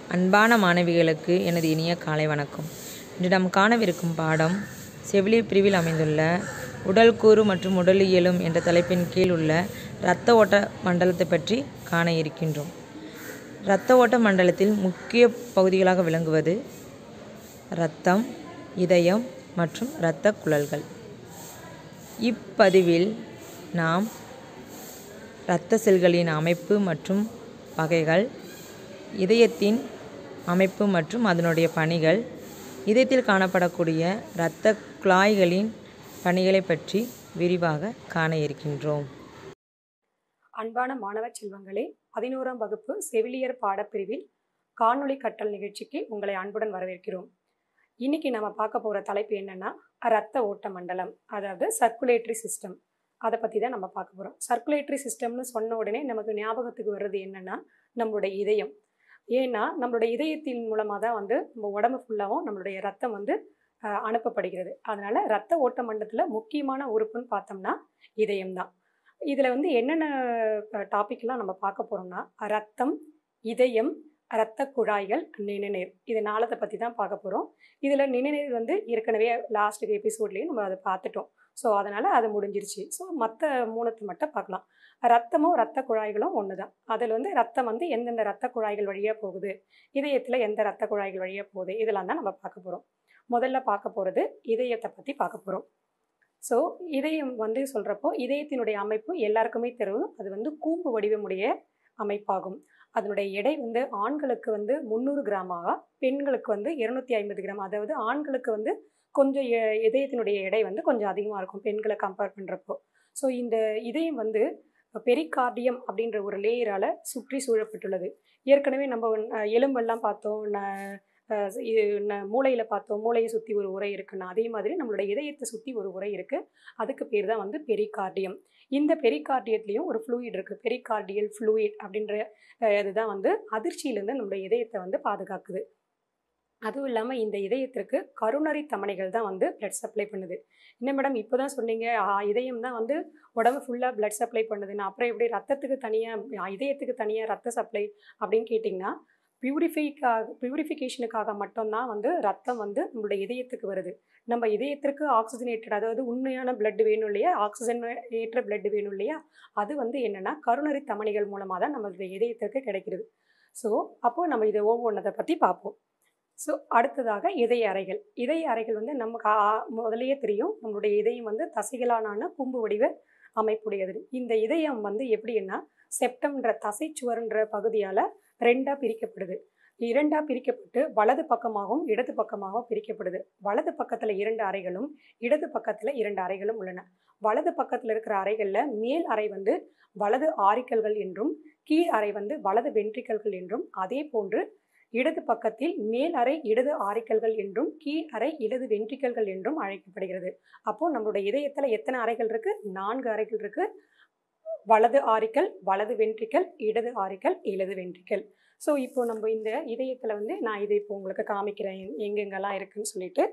அன்பான மாணவிகளுக்கு எனது இனிய காலை வணக்கம் இன்று நாம் காணவிருக்கும் பாடம் செவிலியர் பிரிவில் அமைந்துள்ள உடல் கூறு மற்றும் உடலியலும் என்ற தலைப்பின் கீழ் உள்ள இரத்த ஓட்ட மண்டலத்தை பற்றி காண இருக்கின்றோம் இரத்த ஓட்ட மண்டலத்தில் முக்கிய பகுதிகளாக விளங்குவது இரத்தம் இதயம் மற்றும் இரத்த குழல்கள் இப்பதிவில் நாம் இரத்த செல்களின் அமைப்பு மற்றும் வகைகள் இதயத்தின் அமைப்பு மற்றும் அதனுடைய பணிகள் இதயத்தில் காணப்படக்கூடிய இரத்த குழாய்களின் பணிகளை பற்றி விரிவாக காண இருக்கின்றோம் அன்பான மாணவ செல்வங்களே பதினோராம் வகுப்பு செவிலியர் பாடப்பிரிவில் காணொளி கற்றல் நிகழ்ச்சிக்கு உங்களை அன்புடன் வரவேற்கிறோம் இன்னைக்கு நம்ம பார்க்க போகிற தலைப்பு என்னன்னா ரத்த ஓட்ட மண்டலம் அதாவது சர்க்குலேட்டரி சிஸ்டம் அதை பற்றி தான் நம்ம பார்க்க போகிறோம் சர்க்குலேட்டரி சிஸ்டம்னு சொன்ன உடனே நமக்கு ஞாபகத்துக்கு வர்றது என்னன்னா நம்மளுடைய இதயம் ஏன்னா நம்மளுடைய இதயத்தின் மூலமாக தான் வந்து நம்ம உடம்பு ஃபுல்லாகவும் நம்மளுடைய ரத்தம் வந்து அஹ், அனுப்பப்படுகிறது அதனால ரத்த ஓட்ட மண்டலத்தில் முக்கியமான உறுப்புன்னு பார்த்தோம்னா இதயம் தான் இதில் வந்து என்னென்ன டாபிக்லாம் நம்ம பார்க்க போகிறோம்னா ரத்தம் இதயம் இரத்த குழாய்கள் நிணநீர் இது நாளத்தை பற்றி தான் பார்க்க போகிறோம் இதில் நிணநீர் வந்து ஏற்கனவே லாஸ்ட் எபிசோட்லேயும் நம்ம அதை பார்த்துட்டோம் ஸோ அதனால் அது முடிஞ்சிருச்சு ஸோ மற்ற மூணத்தை மட்டும் பார்க்கலாம் ரத்தமும் ரத்த குழாய்களும் ஒன்று தான் அதில் வந்து ரத்தம் வந்து எந்தெந்த ரத்த குழாய்கள் வழியாக போகுது இதயத்தில் எந்த ரத்த குழாய்கள் வழியாக போகுது இதெல்லாம் தான் நம்ம பார்க்க போகிறோம் முதல்ல பார்க்க போகிறது இதயத்தை பற்றி பார்க்க போகிறோம் ஸோ இதயம் வந்து சொல்கிறப்போ இதயத்தினுடைய அமைப்பு எல்லாருக்குமே தெரியும் அது வந்து கூம்பு வடிவமுடைய அமைப்பாகும் அதனுடைய எடை வந்து ஆண்களுக்கு வந்து முந்நூறு கிராமாக பெண்களுக்கு வந்து இருநூத்தி ஐம்பது கிராம் அதாவது ஆண்களுக்கு வந்து கொஞ்சம் எ- இதயத்தினுடைய எடை வந்து கொஞ்சம் அதிகமாக இருக்கும் பெண்களை கம்பேர் பண்ணுறப்போ ஸோ இந்த இதயம் வந்து பெரிகார்டியம் அப்படின்ற ஒரு லேயரால் சுற்றி சூழப்பட்டுள்ளது ஏற்கனவே நம்ம அஹ், எலும்பெல்லாம் பார்த்தோம் ந- அஹ், இது ந- மூளையில் பார்த்தோம் மூளையை சுற்றி ஒரு உரை இருக்குன்னா அதே மாதிரி நம்மளோட இதயத்தை சுற்றி ஒரு உரை இருக்குது அதுக்கு பேர் தான் வந்து பெரிகார்டியம் இந்த பெரிகார்டியத்துலேயும் ஒரு ஃப்ளூயிட் இருக்குது பெரிகார்டியல் ஃப்ளூயிட் அப்படின்ற அஹ், இதுதான் வந்து அதிர்ச்சியிலேருந்து நம்மளுடைய இதயத்தை வந்து பாதுகாக்குது அதுவும் இல்லாமல் இந்த இதயத்திற்கு கருணரி தமனிகள் தான் வந்து பிளட் சப்ளை பண்ணுது என்ன மேடம் இப்போ தான் சொன்னீங்க ஆ, இதயம் தான் வந்து உடம்பு ஃபுல்லாக பிளட் சப்ளை பண்ணுதுன்னு அப்புறம் எப்படி ரத்தத்துக்கு தனியாக இதயத்துக்கு தனியாக ரத்த சப்ளை அப்படின்னு கேட்டிங்கன்னா பியூரிஃபைக்காக பியூரிஃபிகேஷனுக்காக மட்டும்தான் வந்து ரத்தம் வந்து நம்மளுடைய இதயத்துக்கு வருது நம்ம இதயத்திற்கு ஆக்சிஜனேட்டட் அதாவது உண்மையான blood வேணும் இல்லையா ஆக்சிஜன் ஏற்ற blood வேணும் இல்லையா அது வந்து என்னென்னா கருணரி தமனிகள் மூலமாக தான் நம்மளுடைய இதயத்திற்கு கிடைக்கிறது ஸோ அப்போது நம்ம இதை ஒவ்வொன்றதை பற்றி பார்ப்போம் ஸோ அடுத்ததாக இதய அறைகள் இதய அறைகள் வந்து நமக்கு ஆ- முதல்லயே தெரியும் நம்மளுடைய இதயம் வந்து தசைகளான கும்பு வடிவ அமைப்புடையது இந்த இதயம் வந்து எப்படின்னா செப்டம்ன்ற தசைச்சுவர்ன்ற பகுதியால் ரெண்டாக பிரிக்கப்படுது இரண்டாக பிரிக்கப்பட்டு வலது பக்கமாகவும் இடது பக்கமாகவும் பிரிக்கப்படுது வலது பக்கத்தில் இரண்டு அறைகளும் இடது பக்கத்தில் இரண்டு அறைகளும் உள்ளன வலது பக்கத்தில் இருக்கிற அறைகளில் மேல் அறை வந்து வலது ஆரிக்கல்கள் என்றும் கீழ் அறை வந்து வலது வென்ட்ரிக்கல்கள் என்றும் அதே போன்று இடது பக்கத்தில் மேல் அறை இடது ஆரிக்கல்கள் என்றும் கீழ் அறை இடது வென்ட்ரிக்கல்கள் என்றும் அழைக்கப்படுகிறது அப்போ நம்மளுடைய இதயத்துல எத்தனை அறைகள் இருக்கு நான்கு அறைகள் இருக்கு வலது ஆரிக்கல் வலது வென்ட்ரிக்கல் இடது ஆரிக்கல் இடது வென்ட்ரிக்கல் ஸோ இப்போ நம்ம இந்த இதயத்துல வந்து நான் இதை இப்போ உங்களுக்கு காமிக்கிறேன் எங்க- எங்கெங்கெல்லாம் இருக்குன்னு சொல்லிட்டு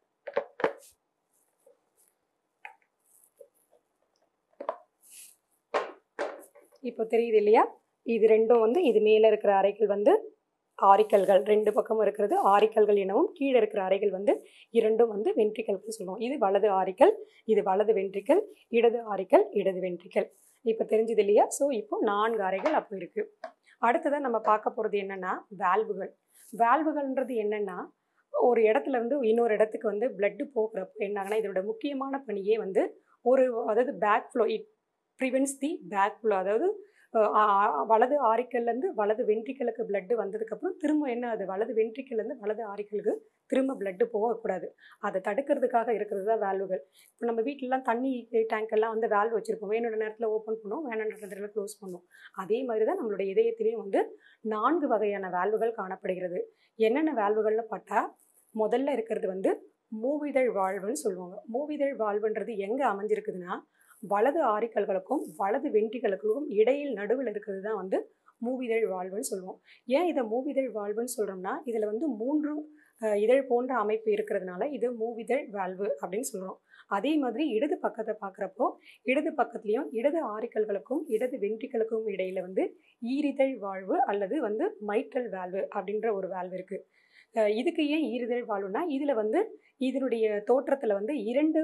இப்போ தெரியுது இல்லையா இது ரெண்டும் வந்து இது மேலே இருக்கிற அறைகள் வந்து ஆரிக்கல்கள் ரெண்டு பக்கமும் இருக்கிறது ஆரிக்கல்கள் எனவும் கீழே இருக்கிற அறைகள் வந்து இரண்டும் வந்து வென்ட்ரிக்கல்கள் சொல்லுவோம் இது வலது ஆரிக்கல் இது வலது வென்ட்ரிக்கல் இடது ஆரிக்கல் இடது வென்ட்ரிக்கல் இப்போ தெரிஞ்சது இல்லையா ஸோ இப்போ நான்கு அறைகள் அப்போ இருக்கு அடுத்ததாக நம்ம பார்க்க போகிறது என்னன்னா வேல்வுகள் வேல்வுகள்ன்றது என்னன்னா ஒரு இடத்துல இருந்து இன்னொரு இடத்துக்கு வந்து blood போகிறப்போ என்னாங்கன்னா இதோட முக்கியமான பணியே வந்து ஒரு அதாவது back flow it prevents the back flow அதாவது அஹ், ஆ- ஆ- வலது ஆரிக்கல்லேருந்து வலது வென்ட்ரிக்கலுக்கு blood வந்ததுக்கப்புறம் திரும்ப என்ன அது வலது வென்ட்ரிக்கல்லேருந்து வலது ஆரிக்கலுக்கு திரும்ப blood போகக்கூடாது அதை தடுக்கிறதுக்காக இருக்கிறது தான் வேல்வுகள் இப்போ நம்ம வீட்டிலலாம் தண்ணி டேங்க் எல்லாம் வந்து வேல்வ் வச்சுருப்போம் வேணுன்ற நேரத்தில் ஓப்பன் பண்ணுவோம் வேணுன்ற நேரத்தில் க்ளோஸ் பண்ணுவோம் அதே மாதிரி தான் நம்மளுடைய இதயத்திலையும் வந்து நான்கு வகையான வேல்வுகள் காணப்படுகிறது என்னென்ன வேல்வுகள்னு பார்த்தா முதல்ல இருக்கிறது வந்து மூவிதழ் வாழ்வுன்னு சொல்லுவாங்க மூவிதழ் வாழ்வுன்றது எங்கே அமைஞ்சிருக்குதுன்னா வலது ஆரிக்கல்களுக்கும் வலது வென்ட்ரிகளுக்கும் இடையில் நடுவில் இருக்கிறது தான் வந்து மூவிதழ் வாழ்வுன்னு சொல்லுவோம் ஏன் இதை மூவிதழ் வாழ்வுன்னு சொல்கிறோம்னா இதில் வந்து மூன்று அஹ், இதழ் போன்ற அமைப்பு இருக்கிறதுனால இது மூவிதழ் வால்வு அப்படின்னு சொல்கிறோம் அதே மாதிரி இடது பக்கத்தை பார்க்குறப்போ இடது பக்கத்துலேயும் இடது ஆரிக்கல்களுக்கும் இடது வென்ட்ரிகளுக்கும் இடையில வந்து ஈரிதழ் வாழ்வு அல்லது வந்து மைட்ரல் வால்வு அப்படின்ற ஒரு வால்வு இருக்குது அஹ் இதுக்கு ஏன் ஈரிதழ் வாழ்வுனா இதில் வந்து இதனுடைய தோற்றத்தில் வந்து இரண்டு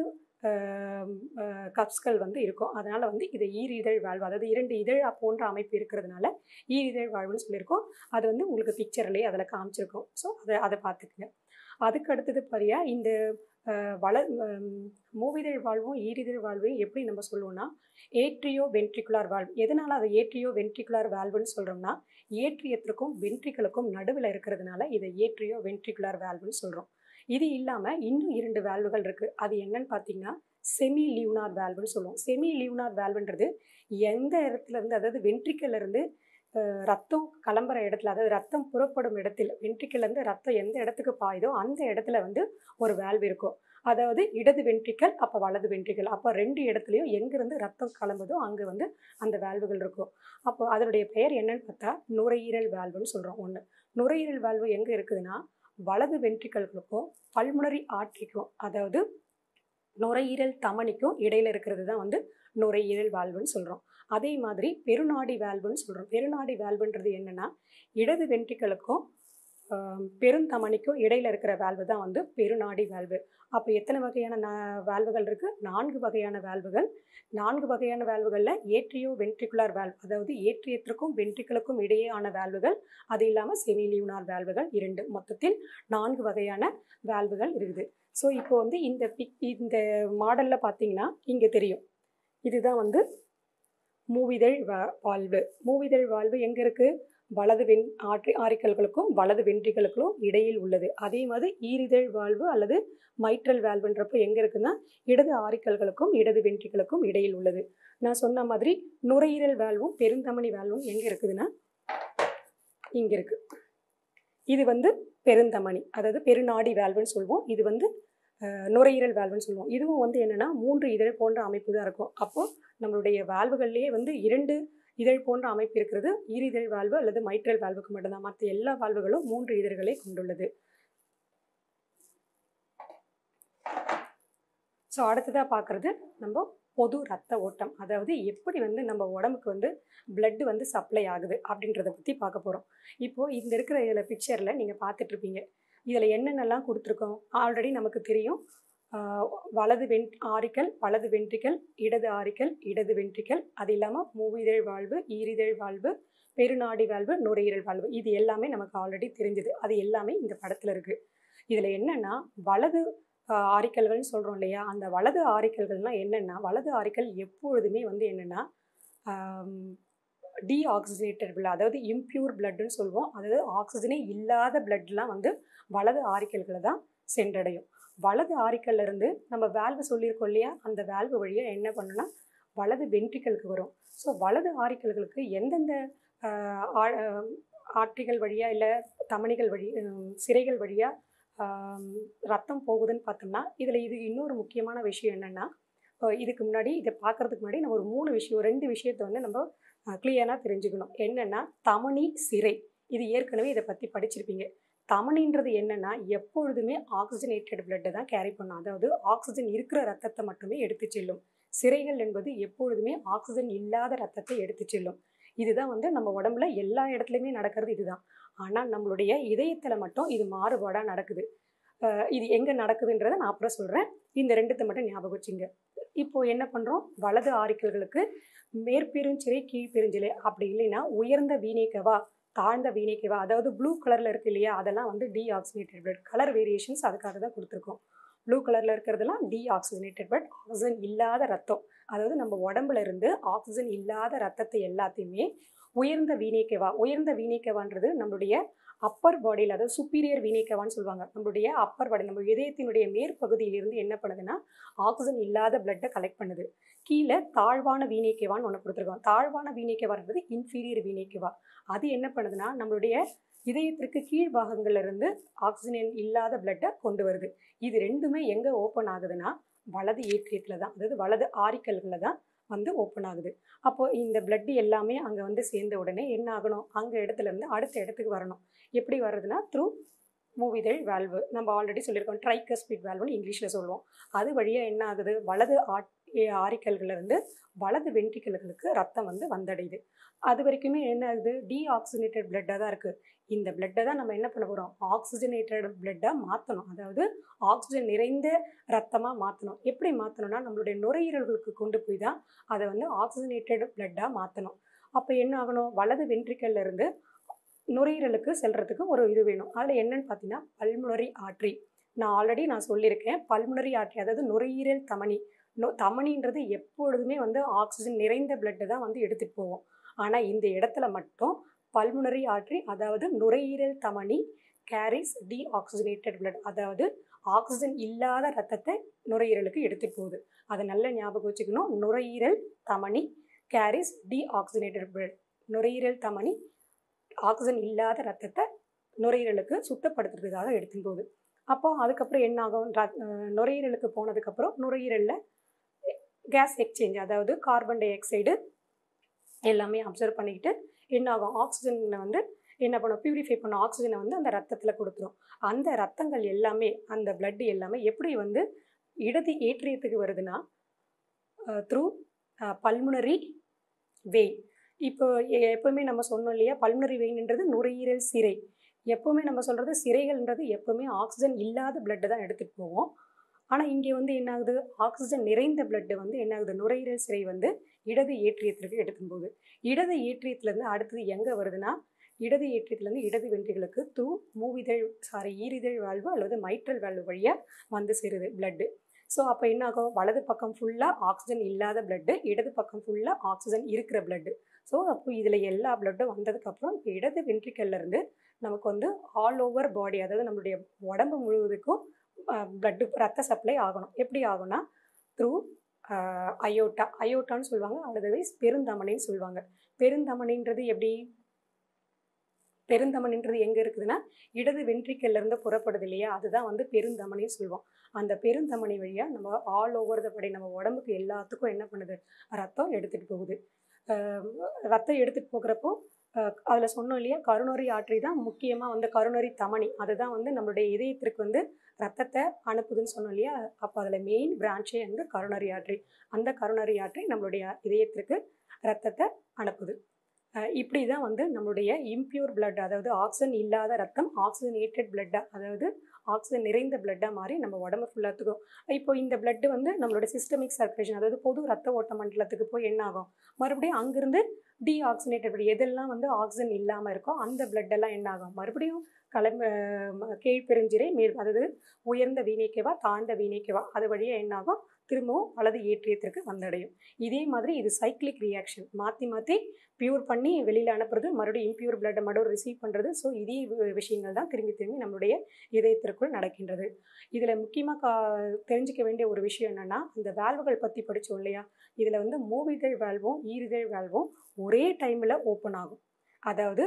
கப்ஸ்கள் வந்து இருக்கும் அதனால் வந்து இது ஈரிதழ் வாழ்வு அதாவது இரண்டு இதழ் போன்ற அமைப்பு இருக்கிறதுனால ஈரிதழ் வாழ்வுன்னு சொல்லியிருக்கோம் அது வந்து உங்களுக்கு பிக்சர்லேயே அதில் காமிச்சிருக்கோம் ஸோ அதை அதை பார்த்துக்குங்க அதுக்கு அடுத்தது பாரியா இந்த அஹ், வள ஹம், மூவிதழ் வாழ்வும் ஈரிதழ் வாழ்வையும் எப்படி நம்ம சொல்லுவோம்னா ஏட்ரியோ வென்ட்ரிகுலார் வால்வ் எதனால் அதை ஏட்ரியோ வென்ட்ரிகுலார் வால்வுன்னு சொல்கிறோம்னா ஏற்றியத்திற்கும் வென்ட்ரிகளுக்கும் நடுவில் இருக்கிறதுனால இதை ஏட்ரியோ வென்ட்ரிகுலார் வால்வுன்னு சொல்கிறோம் இது இல்லாமல் இன்னும் இரண்டு வால்வுகள் இருக்குது அது என்னன்னு பார்த்தீங்கன்னா செமி லியூனார் வால்வுன்னு சொல்லுவோம் செமி லியூனார் வால்வுன்றது எந்த இடத்துல இருந்து அதாவது வென்ட்ரிக்கல்ல இருந்து அஹ், ரத்தம் கிளம்புற இடத்துல அதாவது ரத்தம் புறப்படும் இடத்துல வென்ட்ரிக்கல்ல இருந்து ரத்தம் எந்த இடத்துக்கு பாயுதோ அந்த இடத்துல வந்து ஒரு வால்வு இருக்கும் அதாவது இடது வென்ட்ரிக்கல் அப்போ வலது வென்ட்ரிக்கல் அப்போ ரெண்டு இடத்துலையும் எங்கேருந்து ரத்தம் கிளம்புதோ அங்கே வந்து அந்த வால்வுகள் இருக்கும் அப்போ அதனுடைய பெயர் என்னன்னு பார்த்தா நுரையீரல் வால்வுன்னு சொல்கிறோம் ஒன்று நுரையீரல் வால்வு எங்கே இருக்குதுன்னா வலது வென்ட்ரிக்கல்களுக்கும் பல்முனரி ஆற்றிக்கும் அதாவது நுரையீரல் தமனிக்கும் இடையில இருக்கிறது தான் வந்து நுரையீரல் வால்வுன்னு சொல்கிறோம் அதே மாதிரி பெருநாடி வால்வுன்னு சொல்கிறோம் பெருநாடி வால்வுன்றது என்னன்னா இடது வென்ட்ரிக்கலுக்கும் ஆம், பெருந்தமனிக்கும் இடையில இருக்கிற வால்வு தான் வந்து பெருநாடி வால்வு அப்போ எத்தனை வகையான ந- வால்வுகள் இருக்கு நான்கு வகையான வால்வுகள் நான்கு வகையான வால்வுகளில் ஏட்ரியோ வென்ட்ரிகுலார் வால்வ் அதாவது ஏற்றியத்திற்கும் வென்ட்ரிக்கலுக்கும் இடையேயான வால்வுகள் அது இல்லாமல் செமிலியூனார் வால்வுகள் இரண்டு மொத்தத்தில் நான்கு வகையான வால்வுகள் இருக்குது ஸோ இப்போ வந்து இந்த பிக் இந்த மாடலில் பார்த்தீங்கன்னா இங்கே தெரியும் இதுதான் வந்து மூவிதழ் வா- வால்வு மூவிதழ் வால்வு எங்கே இருக்குது வலது வெண் ஆற்றி ஆரிக்கல்களுக்கும் வலது வென்ட்ரிகளுக்கும் இடையில் உள்ளது அதே மாதிரி ஈரிதழ் வால்வு அல்லது மைட்ரல் வால்வுன்றப்போ எங்கே இருக்குன்னா இடது ஆரிக்கல்களுக்கும் இடது வென்ட்ரிகளுக்கும் இடையில் உள்ளது நான் சொன்ன மாதிரி நுரையீரல் வால்வும் பெருந்தமனி வால்வும் எங்கே இருக்குதுன்னா இங்கே இருக்கு இது வந்து பெருந்தமனி அதாவது பெருநாடி வால்வுன்னு சொல்லுவோம் இது வந்து அஹ், நுரையீரல் வால்வுன்னு சொல்லுவோம் இதுவும் வந்து என்னென்னா மூன்று இதழ் போன்ற அமைப்பு தான் இருக்கும் அப்போது நம்மளுடைய வால்வுகள்லேயே வந்து இரண்டு இதழ் போன்ற அமைப்பு இருக்கிறது ஈரிதழ் வால்வு அல்லது மைட்ரல் வால்வுக்கு மட்டும்தான் மற்ற எல்லா வால்வுகளும் மூன்று இதழ்களை கொண்டுள்ளது ஸோ அடுத்ததாக பார்க்குறது நம்ம பொது ரத்த ஓட்டம் அதாவது எப்படி வந்து நம்ம உடம்புக்கு வந்து blood வந்து சப்ளை ஆகுது அப்படின்றத பற்றி பார்க்க போகிறோம் இப்போது இந்த இருக்கிற இதில் பிக்சரில் நீங்கள் பார்த்துட்ருப்பீங்க இதில் என்னென்னலாம் கொடுத்துருக்கோம் ஆல்ரெடி நமக்கு தெரியும் ஆஹ் வலது வென் ஆரிக்கல் வலது வென்ட்ரிக்கல் இடது ஆரிக்கல் இடது வென்ட்ரிக்கல் அது இல்லாமல் மூவிதழ் வாழ்வு ஈரிதழ் வாழ்வு பெருநாடி வாழ்வு நுரையீரல் வாழ்வு இது எல்லாமே நமக்கு ஆல்ரெடி தெரிஞ்சது அது எல்லாமே இந்த படத்தில் இருக்குது இதில் என்னென்னா வலது ஆஹ் ஆரிக்கல்கள்னு சொல்கிறோம் இல்லையா அந்த வலது ஆரிக்கல்கள்னால் என்னென்னா வலது ஆரிக்கல் எப்பொழுதுமே வந்து என்னென்னா டீஆக்சிஜனேட்டட் blood அதாவது இம்ப்யூர் பிளட்னு சொல்லுவோம் அதாவது ஆக்சிஜனே இல்லாத பிளட்லாம் வந்து வலது ஆரிக்கல்களை தான் சென்றடையும் வலது ஆரிக்கல்ல இருந்து நம்ம வேல்வு சொல்லியிருக்கோம் இல்லையா அந்த வேல்வு வழியாக என்ன பண்ணுன்னா வலது வென்ட்ரிக்கலுக்கு வரும் ஸோ வலது ஆரிக்கல்களுக்கு எந்தெந்த ஆஹ், ஆ- ஆஹ், ஆற்றிகள் வழியாக இல்லை தமனிகள் வழி ஹம், சிரைகள் வழியாக ரத்தம் போகுதுன்னு பார்த்தோம்னா இதில் இது இன்னொரு முக்கியமான விஷயம் என்னென்னா இதுக்கு முன்னாடி இதை பார்க்கறதுக்கு முன்னாடி நம்ம ஒரு மூணு விஷயம் ரெண்டு விஷயத்தை வந்து நம்ம கிளியராக தெரிஞ்சுக்கணும் என்னென்னா தமனி சிரை இது ஏற்கனவே இதை பற்றி படிச்சிருப்பீங்க தமனின்றது என்னென்னா எப்பொழுதுமே ஆக்சிஜனேட்டட் பிளட்டை தான் கேரி பண்ணும் அதாவது ஆக்சிஜன் இருக்கிற ரத்தத்தை மட்டுமே எடுத்து செல்லும் சிரைகள் என்பது எப்பொழுதுமே ஆக்சிஜன் இல்லாத ரத்தத்தை எடுத்து செல்லும் இதுதான் வந்து நம்ம உடம்புல எல்லா இடத்துலையுமே நடக்கிறது இதுதான் ஆனால் நம்மளுடைய இதயத்தில் மட்டும் இது மாறுபாடாக நடக்குது அஹ் இது எங்கே நடக்குதுன்றதை நான் அப்புறம் சொல்கிறேன் இந்த ரெண்டுத்தை மட்டும் ஞாபகம் வச்சுங்க இப்போ என்ன பண்ணுறோம் வலது ஆரிக்கல்களுக்கு மேற்பெருஞ்சிறை கீழ்பெருஞ்சிலை அப்படி இல்லைன்னா உயர்ந்த வீணைக்கவா தாழ்ந்த வீணைக்கவா அதாவது ப்ளூ கலரில் இருக்கு இல்லையா அதெல்லாம் வந்து டீஆக்சினேட்டட் பிளட் கலர் வேரியேஷன்ஸ் அதுக்காக தான் கொடுத்துருக்கோம் ப்ளூ கலரில் இருக்கிறதெல்லாம் டீஆக்சிஜனேட்டட் பிளட் ஆக்சிஜன் இல்லாத ரத்தம் அதாவது நம்ம உடம்புல இருந்து ஆக்சிஜன் இல்லாத ரத்தத்தை எல்லாத்தையுமே உயர்ந்த வீணைக்கவா உயர்ந்த வீணைக்கவான்றது நம்மளுடைய அப்பர் பாடியில் அதாவது சுப்பீரியர் வீணைக்கவான்னு சொல்லுவாங்க நம்மளுடைய அப்பர் பாடி நம்ம இதயத்தினுடைய மேற்பகுதியிலிருந்து என்ன பண்ணுதுன்னா ஆக்சிஜன் இல்லாத பிளட்டை கலெக்ட் பண்ணுது கீழே தாழ்வான வீணைக்கவான்னு ஒன்று கொடுத்துருக்கோம் தாழ்வான வீணைக்கவான்றது இன்ஃபீரியர் வீணைக்கவா அது என்ன பண்ணுதுன்னா நம்மளுடைய இதயத்திற்கு கீழ் பாகங்கள்ல இருந்து ஆக்சிஜன் இல்லாத பிளட்டை கொண்டு வருது இது ரெண்டுமே எங்கே ஓப்பன் ஆகுதுன்னா வலது ஏற்றியத்தில் தான் அதாவது வலது ஆரிக்கல்களில் தான் வந்து ஓப்பன் ஆகுது அப்போ இந்த blood எல்லாமே அங்கே வந்து சேர்ந்த உடனே என்ன ஆகணும் அங்கே இடத்துல இருந்து அடுத்த இடத்துக்கு வரணும் எப்படி வர்றதுன்னா த்ரூ மூவிதழ் வேல்வு நம்ம ஆல்ரெடி சொல்லியிருக்கோம் ட்ரைகஸ்பிட் வேல்வுன்னு இங்கிலீஷில் சொல்லுவோம் அது வழியாக என்ன ஆகுது வலது ஆட் ஆரிக்கல்களிலிருந்து வலது வென்ட்ரிக்கல்களுக்கு ரத்தம் வந்து வந்தடையுது அது வரைக்குமே என்ன ஆகுது டீஆக்சிஜனேட்டட் பிளட்டாக தான் இருக்குது இந்த பிளட்டை தான் நம்ம என்ன பண்ண போகிறோம் ஆக்சிஜனேட்டட் பிளட்டாக மாற்றணும் அதாவது ஆக்சிஜன் நிறைந்த ரத்தமாக மாற்றணும் எப்படி மாற்றணும்னா நம்மளுடைய நுரையீரல்களுக்கு கொண்டு போய் தான் அதை வந்து ஆக்சிஜனேட்டட் பிளட்டாக மாற்றணும் அப்போ என்ன ஆகணும் வலது வென்ட்ரிக்கல்ல இருந்து நுரையீரலுக்கு செல்றதுக்கு ஒரு இது வேணும் அதில் என்னன்னு பார்த்தீங்கன்னா பல்முனரி ஆட்ரி நான் ஆல்ரெடி நான் சொல்லியிருக்கேன் பல்முனரி ஆட்ரி அதாவது நுரையீரல் தமனி நோ தமனின்றது எப்பொழுதுமே வந்து ஆக்சிஜன் நிறைந்த பிளட்டை தான் வந்து எடுத்துகிட்டு போவோம் ஆனால் இந்த இடத்துல மட்டும் பல்முனரி ஆட்ரி அதாவது நுரையீரல் தமனி கேரிஸ் டி ஆக்சிஜனேட்டட் பிளட் அதாவது ஆக்சிஜன் இல்லாத ரத்தத்தை நுரையீரலுக்கு எடுத்துகிட்டு போகுது அதை நல்ல ஞாபகம் வச்சுக்கணும் நுரையீரல் தமனி கேரிஸ் டி ஆக்சிஜனேட்டட் பிளட் நுரையீரல் தமனி ஆக்சிஜன் இல்லாத ரத்தத்தை நுரையீரலுக்கு சுத்தப்படுத்துறதுக்காக எடுத்துன்னு போகுது அப்போ அதுக்கப்புறம் என்ன ஆகும் ர- அஹ் நுரையீரலுக்கு போனதுக்கப்புறம் நுரையீரலில் கேஸ் எக்ஸ்சேஞ்ச் அதாவது கார்பன் டை ஆக்சைடு எல்லாமே அப்சர்வ் பண்ணிக்கிட்டு என்ன ஆகும் ஆக்சிஜனை வந்து என்ன பண்ணும் பியூரிஃபை பண்ண ஆக்சிஜனை வந்து அந்த ரத்தத்தில் கொடுத்துரும் அந்த ரத்தங்கள் எல்லாமே அந்த blood எல்லாமே எப்படி வந்து இடது ஏற்றியத்துக்கு வருதுன்னா த்ரூ பல்முனரி வெய் இப்போ எ- எப்பவுமே நம்ம சொன்னோம் இல்லையா பல்முனரி வெயின்ன்றது நுரையீரல் சிரை எப்பவுமே நம்ம சொல்கிறது சிரைகள்ன்றது எப்பவுமே ஆக்சிஜன் இல்லாத பிளட்டை தான் எடுத்துகிட்டு போவோம் ஆனால் இங்கே வந்து என்ன ஆகுது ஆக்சிஜன் நிறைந்த பிளட்டு வந்து என்ன ஆகுது நுரையீரல் சிரை வந்து இடது ஏற்றியத்திற்கு எடுத்தும் போகுது இடது ஏற்றியத்துலேருந்து அடுத்தது எங்கே வருதுன்னா இடது ஏற்றியத்துலேருந்து இடது வென்ட்ரிகளுக்கு த்ரூ மூவிதழ் சாரி ஈரிதழ் வாழ்வு அல்லது மைட்ரல் வாழ்வு வழியாக வந்து சேருது பிளட்டு ஸோ அப்போ என்ன ஆகும் வலது பக்கம் ஃபுல்லாக ஆக்சிஜன் இல்லாத பிளட்டு இடது பக்கம் ஃபுல்லாக ஆக்சிஜன் இருக்கிற பிளட்டு ஸோ அப்போ இதில் எல்லா பிளட்டும் வந்ததுக்கப்புறம் இப்போ இடது ventricle-ல இருந்து நமக்கு வந்து ஆல் ஓவர் பாடி அதாவது நம்மளுடைய உடம்பு முழுவதுக்கும் பிளட்டு ரத்த சப்ளை ஆகணும் எப்படி ஆகும்னா த்ரூ அயோட்டா அயோட்டான்னு சொல்லுவாங்க அதர்வைஸ் பெருந்தமணின்னு சொல்லுவாங்க பெருந்தமணின்றது எப்படி பெருந்தமணின்றது எங்கே இருக்குதுன்னா இடது ventricle-ல இருந்து புறப்படுது இல்லையா அதுதான் வந்து பெருந்தமணின்னு சொல்லுவோம் அந்த பெருந்தமணி வழியாக நம்ம ஆல் ஓவர் த படி நம்ம உடம்புக்கு எல்லாத்துக்கும் என்ன பண்ணுது ரத்தம் எடுத்துகிட்டு போகுது அஹ் ரத்தம் எடுத்துகிட்டு போகிறப்போ அதில் சொன்னோம் இல்லையா கருணரி ஆற்றி தான் முக்கியமாக வந்து கருணரி தமனி அதுதான் வந்து நம்மளுடைய இதயத்திற்கு வந்து ரத்தத்தை அனுப்புதுன்னு சொன்னோம் இல்லையா அப்போ அதில் மெயின் பிரான்ச்சே வந்து கருணரி ஆற்றி அந்த கருணரி ஆற்றி நம்மளுடைய இதயத்திற்கு ரத்தத்தை அனுப்புது அஹ் இப்படி தான் வந்து நம்மளுடைய இம்பியூர் blood அதாவது ஆக்சிஜன் இல்லாத ரத்தம் ஆக்சிஜனேட்டட் பிளட்டாக அதாவது ஆக்சிஜன் நிறைந்த பிளட்டாக மாறி நம்ம உடம்பு ஃபுல்லாத்துக்கும் இப்போ இந்த blood வந்து நம்மளோட சிஸ்டமிக் சர்க்குலேஷன் அதாவது பொது ரத்த ஓட்ட மண்டலத்துக்கு போய் என்ன ஆகும் மறுபடியும் அங்கிருந்து டீஆக்சினேட்டட் blood எதெல்லாம் வந்து ஆக்சிஜன் இல்லாமல் இருக்கோ அந்த blood எல்லாம் என்ன ஆகும் மறுபடியும் கலம்ப கீழ்பெருஞ்சிரை மேல் அதாவது உயர்ந்த வீணைக்கவா தாழ்ந்த வீணைக்கவா அது வழியாக என்ன ஆகும் திரும்பவும் வலது ஏற்றியத்திற்கு வந்தடையும் இதே மாதிரி இது சைக்ளிக் ரியாக்ஷன் மாற்றி மாற்றி பியூர் பண்ணி வெளியில் அனுப்புறது மறுபடியும் இம்பியூர் பிளட்டை மறுபடியும் ரிசீவ் பண்ணுறது ஸோ இதே வி- விஷயங்கள் தான் திரும்பி திரும்பி நம்மளுடைய இதயத்திற்குள் நடக்கின்றது இதில் முக்கியமாக கா தெரிஞ்சுக்க வேண்டிய ஒரு விஷயம் என்னென்னா இந்த வேல்வுகள் பற்றி படித்தோம் இல்லையா இதில் வந்து மூவிதழ் வேல்வும் ஈரிதழ் வேல்வும் ஒரே டைமில் ஓப்பன் ஆகும் அதாவது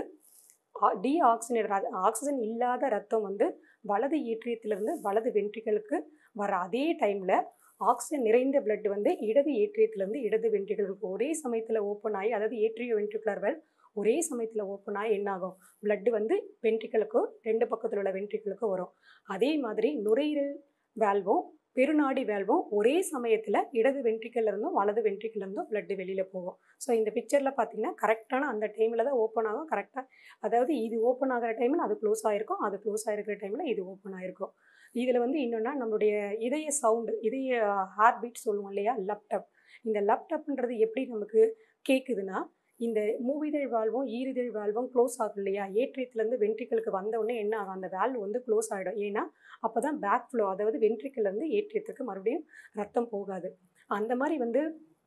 டி ஆக்சிஜனேட் ஆக்சிஜன் இல்லாத ரத்தம் வந்து வலது ஏற்றியத்திலிருந்து வலது வென்ட்ரிகளுக்கு வர அதே டைமில் ஆக்சிஜன் நிறைந்த பிளட் வந்து இடது ஏற்றியத்திலிருந்து இடது வென்ட்ரிகளுக்கு ஒரே சமயத்தில் ஓப்பன் ஆகி அதாவது ஏற்றிய வென்ட்ரிகுலர் வெல் ஒரே சமயத்தில் ஓப்பன் ஆகி என்ன ஆகும் பிளட் வந்து வென்ட்ரிகளுக்கோ ரெண்டு பக்கத்தில் உள்ள வென்ட்ரிகளுக்கும் வரும் அதே மாதிரி நுரையீரல் வேல்வும் பெருநாடி வேல்வும் ஒரே சமயத்தில் இடது வென்ட்ரிக்கல்ல இருந்தும் வலது வென்ட்ரிக்கல்ல இருந்தும் பிளட் வெளியில் போகும் ஸோ இந்த பிக்சரில் பார்த்தீங்கன்னா கரெக்டான அந்த டைமில் தான் ஓப்பன் ஆகும் கரெக்டாக அதாவது இது ஓப்பன் ஆகிற டைமில் அது க்ளோஸ் ஆகிருக்கும் அது க்ளோஸ் ஆகிருக்கிற டைமில் இது ஓப்பன் ஆகிருக்கும் இதில் வந்து இன்னொன்னா நம்மளுடைய இதய சவுண்டு இதய ஹார்ட் பீட் சொல்லுவோம் இல்லையா லப்டப் இந்த லப்டப்ன்றது எப்படி நமக்கு கேட்குதுன்னா இந்த மூவிதழ் வாழ்வும் ஈரிதழ் வாழ்வும் க்ளோஸ் ஆகும் இல்லையா ஏற்றியத்துலேருந்து வென்ட்ரிக்கலுக்கு வந்த உடனே என்ன ஆகும் அந்த வேல்வ் வந்து க்ளோஸ் ஆகிடும் ஏன்னா அப்போ தான் பேக் ஃப்ளோ அதாவது வென்ட்ரிக்கல்லேருந்து ஏற்றியத்துக்கு மறுபடியும் ரத்தம் போகாது அந்த மாதிரி வந்து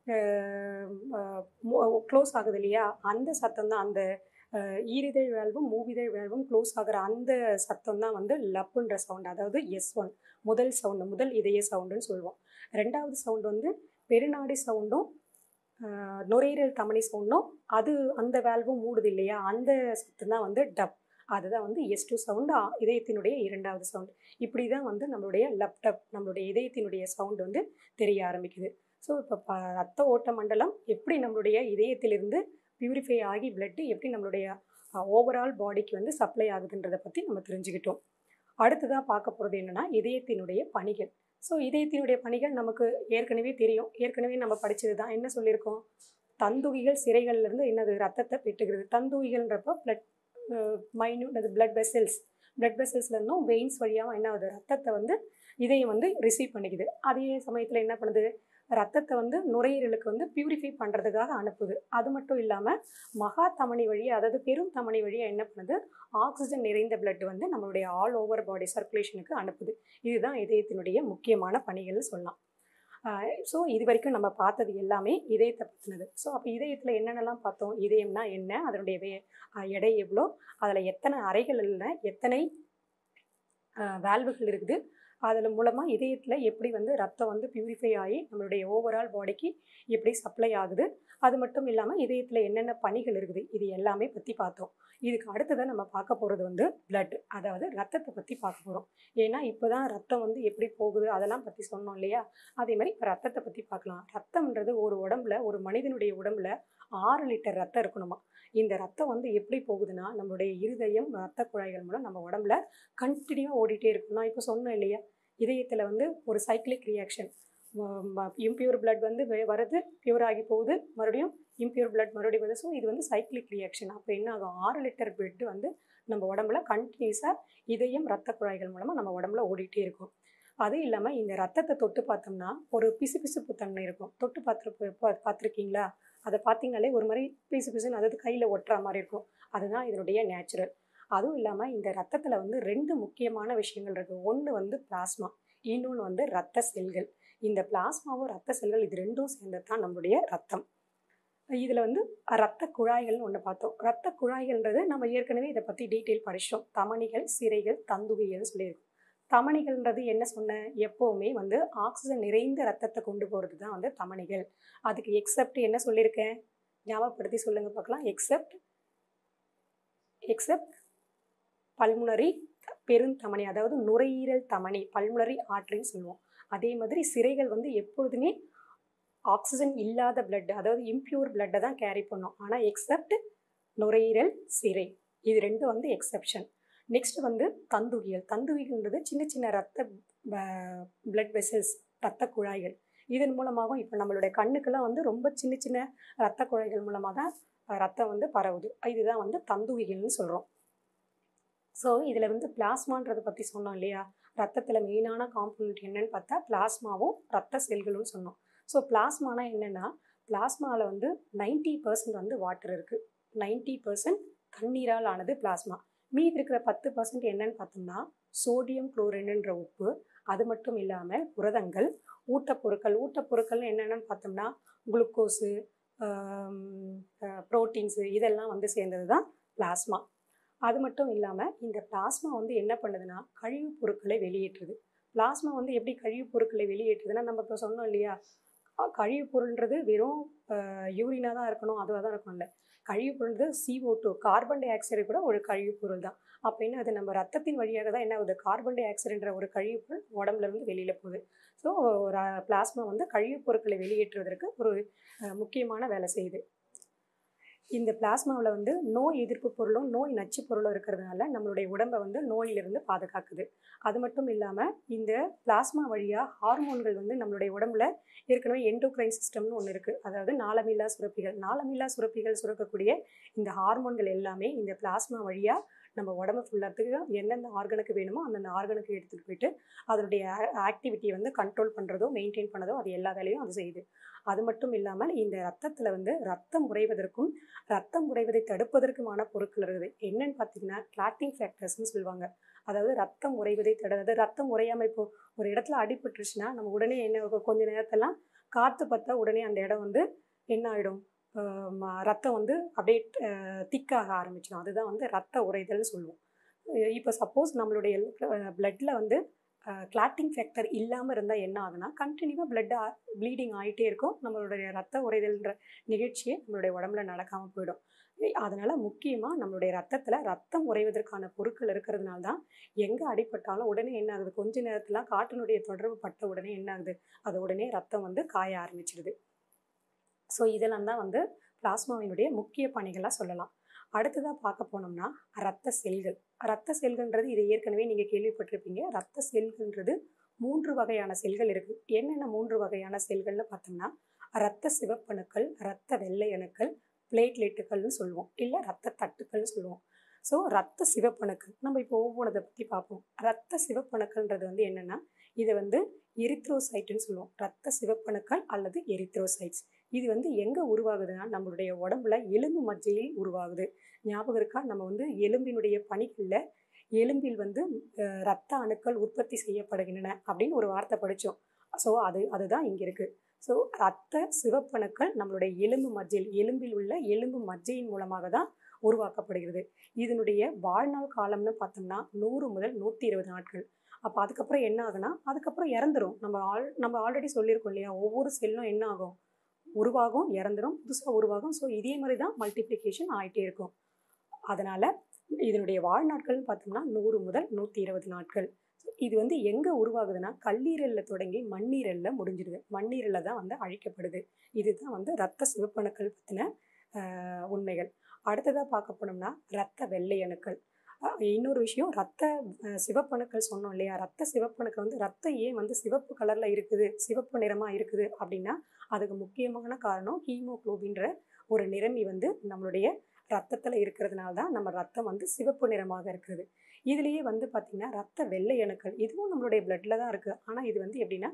க்ளோஸ் ஆகுது இல்லையா அந்த சத்தம் தான் அந்த அஹ், ஈரிதழ் வேல்வும் மூவிதழ் வேல்வும் க்ளோஸ் ஆகிற அந்த சத்தம் தான் வந்து லப்புன்ற சவுண்ட் அதாவது எஸ் ஒன் முதல் சவுண்டு முதல் இதய சவுண்டுன்னு சொல்லுவோம் ரெண்டாவது சவுண்ட் வந்து பெருநாடி சவுண்டும் ஆஹ் நுரையீரல் தமனி சவுண்டும் அது அந்த வேல்வும் மூடுது இல்லையா அந்த சத்தம் தான் வந்து டப் அதுதான் வந்து எஸ் டூ சவுண்டு இதயத்தினுடைய இரண்டாவது சவுண்ட் இப்படி தான் வந்து நம்மளுடைய லப்டப் நம்மளுடைய இதயத்தினுடைய சவுண்ட் வந்து தெரிய ஆரம்பிக்குது ஸோ இப்போ ப ரத்த ஓட்ட மண்டலம் எப்படி நம்மளுடைய இதயத்திலிருந்து பியூரிஃபை ஆகி பிளட்டு எப்படி நம்மளுடைய ஓவரால் பாடிக்கு வந்து சப்ளை ஆகுதுன்றதை பற்றி நம்ம தெரிஞ்சுக்கிட்டோம் அடுத்ததாக பார்க்க போகிறது என்னென்னா இதயத்தினுடைய பணிகள் ஸோ இதயத்தினுடைய பணிகள் நமக்கு ஏற்கனவே தெரியும் ஏற்கனவே நம்ம படித்தது தான் என்ன சொல்லியிருக்கோம் தந்துகிகள் சிறைகள்லேருந்து என்னது ரத்தத்தை பெற்றுகிறது தந்துகிகள்ன்றப்போ பிளட் மைன்யூட் அது பிளட் வெசல்ஸ் பிளட் வெசல்ஸ்லேருந்தும் வெயின்ஸ் வழியாகவும் என்ன ஆகுது ரத்தத்தை வந்து இதயம் வந்து ரிசீவ் பண்ணிக்குது அதே சமயத்தில் என்ன பண்ணுது ரத்தத்தை வந்து நுரையீரலுக்கு வந்து பியூரிஃபை பண்ணுறதுக்காக அனுப்புது அது மட்டும் இல்லாமல் மகா தமனி வழியாக அதாவது பெரும் தமனி வழியாக என்ன பண்ணுது ஆக்சிஜன் நிறைந்த பிளட் வந்து நம்மளுடைய ஆல் ஓவர் பாடி சர்க்குலேஷனுக்கு அனுப்புது இதுதான் இதயத்தினுடைய முக்கியமான பணிகள்னு சொல்லலாம் ஸோ இது வரைக்கும் நம்ம பார்த்தது எல்லாமே இதயத்தை பற்றினது ஸோ அப்போ இதயத்தில் என்னென்னலாம் பார்த்தோம் இதயம்னா என்ன அதனுடைய வே எடை எவ்வளோ அதில் எத்தனை அறைகள் இல்லை எத்தனை வேல்வுகள் இருக்குது அதில் மூலமாக இதயத்தில் எப்படி வந்து ரத்தம் வந்து பியூரிஃபை ஆகி நம்மளுடைய ஓவரால் பாடிக்கு எப்படி சப்ளை ஆகுது அது மட்டும் இல்லாமல் இதயத்தில் என்னென்ன பணிகள் இருக்குது இது எல்லாமே பற்றி பார்த்தோம் இதுக்கு அடுத்ததாக நம்ம பார்க்க போகிறது வந்து பிளட் அதாவது ரத்தத்தை பற்றி பார்க்க போகிறோம் ஏன்னா இப்போ தான் ரத்தம் வந்து எப்படி போகுது அதெல்லாம் பற்றி சொன்னோம் இல்லையா அதே மாதிரி இப்போ ரத்தத்தை பற்றி பார்க்கலாம் ரத்தம்ன்றது ஒரு உடம்புல ஒரு மனிதனுடைய உடம்புல ஆறு லிட்டர் ரத்தம் இருக்கணுமா இந்த ரத்தம் வந்து எப்படி போகுதுன்னா நம்மளுடைய இருதயம் ரத்த குழாய்கள் மூலம் நம்ம உடம்புல கண்டினியூவாக ஓடிட்டே இருக்கும் நான் இப்போ சொன்னேன் இல்லையா இதயத்தில் வந்து ஒரு சைக்கிளிக் ரியாக்ஷன் இம்பியூர் பிளட் வந்து வருது பியூர் ஆகி போகுது மறுபடியும் இம்பியூர் பிளட் மறுபடியும் வருது ஸோ இது வந்து சைக்கிளிக் ரியாக்ஷன் அப்போ என்ன ஆகும் ஆறு லிட்டர் பிளட் வந்து நம்ம உடம்புல கண்டினியூஸாக இதயம் ரத்த குழாய்கள் மூலமாக நம்ம உடம்புல ஓடிட்டே இருக்கும் அது இல்லாமல் இந்த ரத்தத்தை தொட்டு பார்த்தோம்னா ஒரு பிசு பிசுப்பு தன்மை இருக்கும் தொட்டு பார்த்து பார்த்துருக்கீங்களா அதை பார்த்தீங்கனாலே ஒரு மாதிரி பிசு பிசுன்னு அதாவது கையில் ஒட்டுற மாதிரி இருக்கும் அதுதான் இதனுடைய நேச்சுரல் அதுவும் இல்லாமல் இந்த ரத்தத்தில் வந்து ரெண்டு முக்கியமான விஷயங்கள் இருக்குது ஒன்று வந்து பிளாஸ்மா இன்னொன்று வந்து ரத்த செல்கள் இந்த பிளாஸ்மாவும் ரத்த செல்கள் இது ரெண்டும் சேர்ந்தது தான் நம்மளுடைய ரத்தம் இதில் வந்து ரத்த குழாய்கள்னு ஒன்று பார்த்தோம் ரத்த குழாய்கள்ன்றது நம்ம ஏற்கனவே இதை பற்றி டீட்டெயில் படிச்சிட்டோம் தமனிகள் சிறைகள் தந்துகைகள்னு சொல்லியிருக்கோம் தமனிகள்ன்றது என்ன சொன்னேன் எப்போவுமே வந்து ஆக்சிஜன் நிறைந்த ரத்தத்தை கொண்டு போகிறது தான் வந்து தமனிகள் அதுக்கு எக்ஸப்ட் என்ன சொல்லியிருக்கேன் ஞாபகப்படுத்தி சொல்லுங்கள் பார்க்கலாம் எக்ஸப்ட் எக்ஸப்ட் பல்முனரி பெருந்தமனி அதாவது நுரையீரல் தமனி பல்முனரி ஆற்றின்னு சொல்லுவோம் அதே மாதிரி சிறைகள் வந்து எப்பொழுதுமே ஆக்சிஜன் இல்லாத பிளட் அதாவது இம்ப்யூர் பிளட்டை தான் கேரி பண்ணோம் ஆனால் எக்ஸப்ட் நுரையீரல் சிறை இது ரெண்டும் வந்து எக்ஸப்ஷன் நெக்ஸ்ட் வந்து தந்துகியல் தந்துகிகள்ன்றது சின்ன சின்ன ரத்த பிளட் வெசல்ஸ் ரத்த குழாய்கள் இதன் மூலமாகவும் இப்போ நம்மளுடைய கண்ணுக்கெல்லாம் வந்து ரொம்ப சின்ன சின்ன ரத்த குழாய்கள் மூலமாக தான் ரத்தம் வந்து பரவுது இதுதான் வந்து தந்துகிகள்னு சொல்கிறோம் ஸோ இதில் வந்து பிளாஸ்மான்றதை பற்றி சொன்னோம் இல்லையா ரத்தத்தில் மெயினான காம்பனண்ட் என்னன்னு பார்த்தா பிளாஸ்மாவும் ரத்த செல்களும் சொன்னோம் ஸோ பிளாஸ்மானா என்னென்னா பிளாஸ்மாவில் வந்து நைன்ட்டி பர்சன்ட் வந்து வாட்டர் இருக்குது நைன்ட்டி பர்சன்ட் தண்ணீரால் ஆனது பிளாஸ்மா மீதி இருக்கிற பத்து பர்சன்ட் என்னன்னு பார்த்தோம்னா சோடியம் குளோரின்ன்ற உப்பு அது மட்டும் இல்லாமல் புரதங்கள் ஊட்டப்பொருட்கள் ஊட்டப்பொருட்கள் என்னென்னு பார்த்தோம்னா குளுக்கோஸு ப்ரோட்டீன்ஸு இதெல்லாம் வந்து சேர்ந்தது தான் பிளாஸ்மா அது மட்டும் இல்லாமல் இந்த பிளாஸ்மா வந்து என்ன பண்ணுதுன்னா கழிவுப் பொருட்களை வெளியேற்றுது பிளாஸ்மா வந்து எப்படி கழிவுப் பொருட்களை வெளியேற்றுதுன்னா நம்ம இப்போ சொன்னோம் இல்லையா கழிவுப் பொருள்ன்றது வெறும் யூரினாக தான் இருக்கணும் அதுவாக தான் இருக்கணும் இல்லை கழிவுப் பொருள்ன்றது CO two carbon dioxide கூட ஒரு கழிவுப் பொருள் தான் அப்போ என்ன அது நம்ம ரத்தத்தின் வழியாக தான் என்ன ஆகுது கார்பன் டை ஆக்சைடுன்ற ஒரு கழிவுப் பொருள் உடம்புல இருந்து வெளியில் போகுது ஸோ பிளாஸ்மா வந்து கழிவுப் பொருட்களை வெளியேற்றுவதற்கு ஒரு முக்கியமான வேலை செய்யுது இந்த பிளாஸ்மாவில் வந்து நோய் எதிர்ப்பு பொருளும் நோய் நச்சு பொருளும் இருக்கிறதுனால நம்மளுடைய உடம்பை வந்து நோயிலிருந்து பாதுகாக்குது அது மட்டும் இல்லாமல் இந்த பிளாஸ்மா வழியாக ஹார்மோன்கள் வந்து நம்மளுடைய உடம்புல ஏற்கனவே எண்டோக்ரைன் சிஸ்டம்னு ஒன்று இருக்குது அதாவது நாளமில்லா சுரப்பிகள் நாளமில்லா சுரப்பிகள் சுரக்கக்கூடிய இந்த ஹார்மோன்கள் எல்லாமே இந்த பிளாஸ்மா வழியாக நம்ம உடம்பு ஃபுல்லாத்துக்கு எந்தெந்த ஆர்கனுக்கு வேணுமோ அந்தந்த ஆர்கனுக்கு எடுத்துகிட்டு போயிட்டு அதனுடைய ஆக்டிவிட்டியை வந்து கண்ட்ரோல் பண்ணுறதோ மெயின்டைன் பண்ணதோ அது எல்லா வேலையும் அது செய்யுது அது மட்டும் இல்லாமல் இந்த ரத்தத்தில் வந்து ரத்தம் உறைவதற்கும் ரத்தம் உறைவதை தடுப்பதற்குமான பொருட்கள் இருக்குது என்னன்னு பார்த்தீங்கன்னா கிளாட்டிங் ஃபேக்டர்ஸ்னு சொல்லுவாங்க அதாவது ரத்தம் உறைவதை தடு அதாவது ரத்தம் உறையாமல் இப்போ ஒரு இடத்துல அடிபட்டுருச்சுன்னா நம்ம உடனே என்ன கொஞ்ச நேரத்தெல்லாம் காற்று பார்த்தா உடனே அந்த இடம் வந்து என்ன ஆகிடும் ரத்தம் வந்து அப்படியே திக்காக ஆரம்பிச்சிடும் அதுதான் வந்து ரத்த உறைதல்னு சொல்லுவோம் இப்போ சப்போஸ் நம்மளுடைய பிளட்டில் வந்து கிளாட்டிங் ஃபேக்டர் இல்லாமல் இருந்தால் என்ன ஆகுனா கண்டினியூவாக பிளட் ப்ளீடிங் ஆகிட்டே இருக்கும் நம்மளுடைய ரத்த உறைதல்ன்ற நிகழ்ச்சியே நம்மளுடைய உடம்புல நடக்காமல் போயிடும் அதனால் முக்கியமாக நம்மளுடைய ரத்தத்தில் ரத்தம் உறைவதற்கான பொருட்கள் இருக்கிறதுனால தான் எங்கே அடிப்பட்டாலும் உடனே என்ன ஆகுது கொஞ்ச நேரத்தில் காற்றினுடைய தொடர்பு பட்ட உடனே என்ன ஆகுது அது உடனே ரத்தம் வந்து காய ஆரம்பிச்சிடுது ஸோ இதெல்லாம் தான் வந்து பிளாஸ்மாவினுடைய முக்கிய பணிகளாக சொல்லலாம் அடுத்ததாக பார்க்க போனோம்னா ரத்த செல்கள் ரத்த செல்கள்ன்றது இது ஏற்கனவே நீங்கள் கேள்விப்பட்டிருப்பீங்க ரத்த செல்கள்ன்றது மூன்று வகையான செல்கள் இருக்குது என்னென்ன மூன்று வகையான செல்கள்னு பார்த்தோம்னா ரத்த சிவப்பணுக்கள் ரத்த வெள்ளை அணுக்கள் பிளேட்லெட்டுகள்னு சொல்லுவோம் இல்லை ரத்த தட்டுக்கள்னு சொல்லுவோம் ஸோ ரத்த சிவப்பணுக்கள் நம்ம இப்போ ஒவ்வொன்றதை பற்றி பார்ப்போம் ரத்த சிவப்பணுக்கள்ன்றது வந்து என்னென்னா இதை வந்து எரித்ரோசைட்டுன்னு சொல்லுவோம் ரத்த சிவப்பணுக்கள் அல்லது எரித்ரோசைட்ஸ் இது வந்து எங்கே உருவாகுதுன்னா நம்மளுடைய உடம்புல எலும்பு மஜ்ஜையில் உருவாகுது ஞாபகம் இருக்கா நம்ம வந்து எலும்பினுடைய பணிகளில் எலும்பில் வந்து அஹ், ரத்த அணுக்கள் உற்பத்தி செய்யப்படுகின்றன அப்படின்னு ஒரு வார்த்தை படித்தோம் ஸோ அது அதுதான் இங்கே இருக்குது ஸோ ரத்த சிவப்பணுக்கள் நம்மளுடைய எலும்பு மஜ்ஜையில் எலும்பில் உள்ள எலும்பு மஜ்ஜையின் மூலமாக தான் உருவாக்கப்படுகிறது இதனுடைய வாழ்நாள் காலம்னு பார்த்தோம்னா நூறு முதல் நூற்றி இருபது நாட்கள் அப்போ அதுக்கப்புறம் என்ன ஆகுனா அதுக்கப்புறம் இறந்துரும் நம்ம ஆல் நம்ம ஆல்ரெடி சொல்லியிருக்கோம் இல்லையா ஒவ்வொரு செல்லும் என்ன ஆகும் உருவாகும் இறந்துரும் புதுசாக உருவாகும் ஸோ இதே மாதிரி தான் மல்டிப்ளிகேஷன் ஆகிட்டே இருக்கும் அதனால் இதனுடைய வாழ்நாட்கள்னு பார்த்தோம்னா நூறு முதல் நூற்றி இருபது நாட்கள் இது வந்து எங்கே உருவாகுதுன்னா கல்லீரலில் தொடங்கி மண்ணீரலில் முடிஞ்சிடுது மண்ணீரலில் தான் வந்து அழிக்கப்படுது இதுதான் வந்து ரத்த சிவப்பணுக்கள் பற்றின உண்மைகள் அடுத்ததாக பார்க்க போனோம்னா ரத்த வெள்ளை அணுக்கள் அஹ் இன்னொரு விஷயம் ரத்த அஹ், சிவப்பணுக்கள் சொன்னோம் இல்லையா ரத்த சிவப்பணுக்கள் வந்து ரத்தம் ஏன் வந்து சிவப்பு கலரில் இருக்குது சிவப்பு நிறமாக இருக்குது அப்படின்னா அதுக்கு முக்கியமான காரணம் ஹீமோகுளோபின்ற ஒரு நிறமி வந்து நம்மளுடைய ரத்தத்தில் இருக்கிறதுனால தான் நம்ம ரத்தம் வந்து சிவப்பு நிறமாக இருக்குது இதுலேயே வந்து பார்த்திங்கன்னா ரத்த வெள்ளை அணுக்கள் இதுவும் நம்மளுடைய பிளட்டில் தான் இருக்குது ஆனால் இது வந்து எப்படின்னா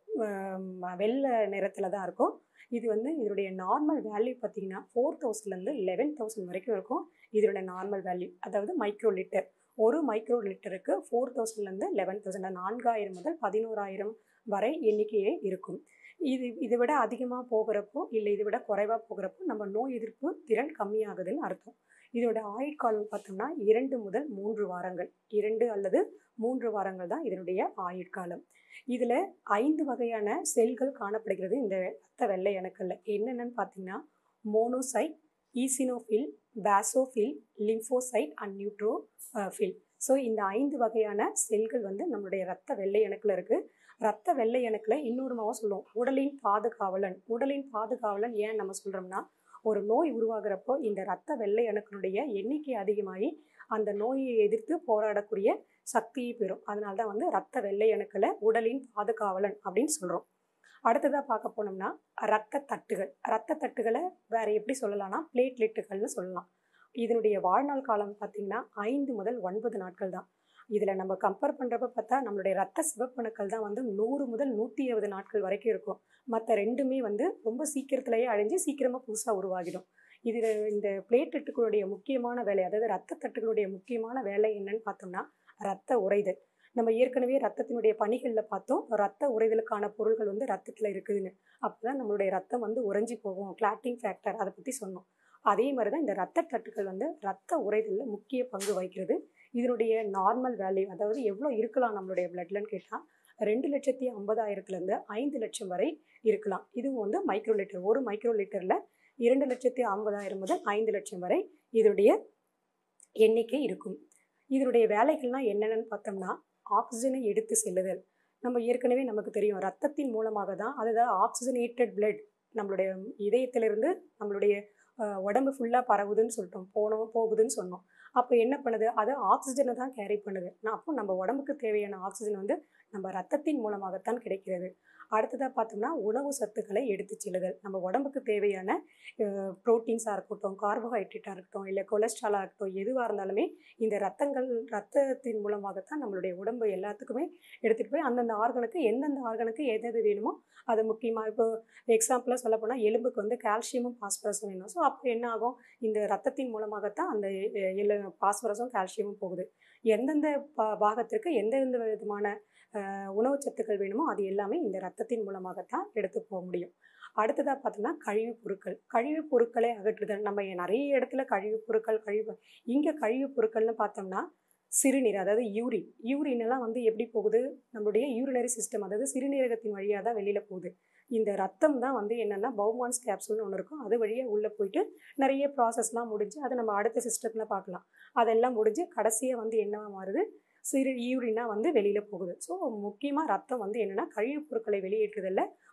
ஆம், வெள்ளை நிறத்தில் தான் இருக்கும் இது வந்து இதனுடைய நார்மல் வேல்யூ பார்த்தீங்கன்னா ஃபோர் தௌசண்ட்லேருந்து லெவன் தௌசண்ட் வரைக்கும் இருக்கும் இதோட நார்மல் வேல்யூ அதாவது மைக்ரோ லிட்டர் ஒரு மைக்ரோ லிட்டருக்கு ஃபோர் தௌசண்ட்லேருந்து லெவன் தௌசண்ட் நான்காயிரம் முதல் பதினோராயிரம் வரை எண்ணிக்கையே இருக்கும் இது இதை விட அதிகமாக போகிறப்போ இல்லை இதை விட குறைவாக போகிறப்போ நம்ம நோய் எதிர்ப்பு திறன் கம்மியாகுதுன்னு அர்த்தம் இதோட ஆயுட்காலம் பார்த்தோம்னா இரண்டு முதல் மூன்று வாரங்கள் இரண்டு அல்லது மூன்று வாரங்கள் தான் இதனுடைய ஆயுட்காலம் இதில் ஐந்து வகையான செல்கள் காணப்படுகிறது இந்த ரத்த வெள்ளை அணுக்களில் என்னென்னு பார்த்தீங்கன்னா monocyte eosinophil basophil lymphocyte and neutrophil so இந்த ஐந்து வகையான செல்கள் வந்து நம்மளுடைய ரத்த வெள்ளை அணுக்கள் இருக்குது ரத்த வெள்ளை அணுக்களை இன்னொருமாவும் சொல்லுவோம் உடலின் பாதுகாவலன் உடலின் பாதுகாவலன் ஏன் நம்ம சொல்கிறோம்னா ஒரு நோய் உருவாகிறப்போ இந்த ரத்த வெள்ளை அணுக்களுடைய எண்ணிக்கை அதிகமாகி அந்த நோயை எதிர்த்து போராடக்கூடிய சக்தியை பெறும் அதனால தான் வந்து ரத்த வெள்ளை அணுக்களை உடலின் பாதுகாவலன் அப்படின்னு சொல்கிறோம் அடுத்ததாக பார்க்க போனோம்னா ரத்த தட்டுகள் ரத்த தட்டுகளை வேற எப்படி சொல்லலாம்னா பிளேட்லெட்டுகள்னு சொல்லலாம் இதனுடைய வாழ்நாள் காலம் பார்த்தீங்கன்னா ஐந்து முதல் ஒன்பது நாட்கள் தான் இதில் நம்ம கம்பேர் பண்ணுறப்ப பார்த்தா நம்மளுடைய ரத்த சிவப்பணுக்கள் தான் வந்து நூறு முதல் நூற்றி இருபது நாட்கள் வரைக்கும் இருக்கும் மற்ற ரெண்டுமே வந்து ரொம்ப சீக்கிரத்திலேயே அழிஞ்சு சீக்கிரமாக புதுசாக உருவாகிடும் இதில் இந்த பிளேட்லெட்டுகளுடைய முக்கியமான வேலை அதாவது ரத்த தட்டுகளுடைய முக்கியமான வேலை என்னன்னு பார்த்தோம்னா ரத்த உறைதல் நம்ம ஏற்கனவே ரத்தத்தினுடைய பணிகளில் பார்த்தோம் ரத்த உறைதலுக்கான பொருள்கள் வந்து ரத்தத்தில் இருக்குதுன்னு அப்போ தான் நம்மளுடைய ரத்தம் வந்து உறைஞ்சி போகும் கிளாட்டிங் ஃபேக்டர் அதை பற்றி சொன்னோம் அதே மாதிரி தான் இந்த ரத்த தட்டுகள் வந்து ரத்த உறைதலில் முக்கிய பங்கு வகிக்கிறது இதனுடைய நார்மல் வேல்யூ அதாவது எவ்வளோ இருக்கலாம் நம்மளுடைய பிளட்லன்னு கேட்டால் ரெண்டு லட்சத்தி ஐம்பதாயிரத்துலேருந்து ஐந்து லட்சம் வரை இருக்கலாம் இதுவும் வந்து மைக்ரோ லிட்டர் ஒரு மைக்ரோ லிட்டரில் இரண்டு லட்சத்தி ஐம்பதாயிரம் முதல் ஐந்து லட்சம் வரை இதனுடைய எண்ணிக்கை இருக்கும் இதனுடைய வேலைகள்லாம் என்னென்னு பார்த்தோம்னா ஆக்சிஜனை எடுத்து செல்லுதல் நம்ம ஏற்கனவே நமக்கு தெரியும் ரத்தத்தின் மூலமாக தான் அதுதான் ஆக்சிஜனேட்டட் பிளட் நம்மளுடைய இதயத்திலிருந்து நம்மளுடைய அஹ், உடம்பு ஃபுல்லாக பரவுதுன்னு சொல்லிட்டோம் போனோம் போகுதுன்னு சொன்னோம் அப்போ என்ன பண்ணுது அது ஆக்சிஜனை தான் கேரி பண்ணுது நான் அப்போ நம்ம உடம்புக்கு தேவையான ஆக்சிஜன் வந்து நம்ம ரத்தத்தின் மூலமாகத்தான் கிடைக்கிறது அடுத்ததாக பார்த்தோம்னா உணவு சத்துக்களை எடுத்து செல்லுதல் நம்ம உடம்புக்கு தேவையான ப்ரோட்டீன்ஸாக இருக்கட்டும் கார்போஹைட்ரேட்டாக இருக்கட்டும் இல்லை கொலஸ்ட்ராலாக இருக்கட்டும் எதுவாக இருந்தாலுமே இந்த ரத்தங்கள் ரத்தத்தின் மூலமாகத்தான் நம்மளுடைய உடம்பு எல்லாத்துக்குமே எடுத்துகிட்டு போய் அந்தந்த ஆர்கனுக்கு எந்தெந்த ஆர்கனுக்கு எது எது வேணுமோ அது முக்கியமாக இப்போ எக்ஸாம்பிளாக சொல்ல போனால் எலும்புக்கு வந்து கால்சியமும் பாஸ்பரஸும் வேணும் ஸோ அப்போ என்ன ஆகும் இந்த ரத்தத்தின் மூலமாகத்தான் அந்த எ- எலு பாஸ்பரஸும் கால்சியமும் போகுது எந்தெந்த பா பாகத்திற்கு எந்தெந்த விதமான அஹ், உணவுச் சத்துக்கள் வேணுமோ அது எல்லாமே இந்த ரத்தத்தின் மூலமாகத்தான் எடுத்து போக முடியும் அடுத்ததாக பார்த்தோம்னா கழிவுப் பொருட்கள் கழிவுப் பொருட்களை அகற்றுதல் நம்ம நிறைய இடத்துல கழிவுப் பொருட்கள் கழிவு இங்கே கழிவுப் பொருட்கள்னு பார்த்தோம்னா சிறுநீர் அதாவது யூரின் யூரின் எல்லாம் வந்து எப்படி போகுது நம்மளுடைய யூரினரி சிஸ்டம் அதாவது சிறுநீரகத்தின் வழியாக தான் வெளியில் போகுது இந்த ரத்தம் தான் வந்து என்னென்னா பவுமான்ஸ் கேப்சூல்னு ஒன்று இருக்கும் அது வழியாக உள்ளே போயிட்டு நிறைய ப்ராசஸ்லாம் முடிஞ்சு அதை நம்ம அடுத்த சிஸ்டத்தில் பார்க்கலாம் அதெல்லாம் முடிஞ்சு கடைசியாக வந்து என்னவா மாறுது சிறு யூரினாக வந்து வெளியில் போகுது ஸோ முக்கியமாக ரத்தம் வந்து என்னென்னா கழிவுப் பொருட்களை வெளியேற்றுதலில்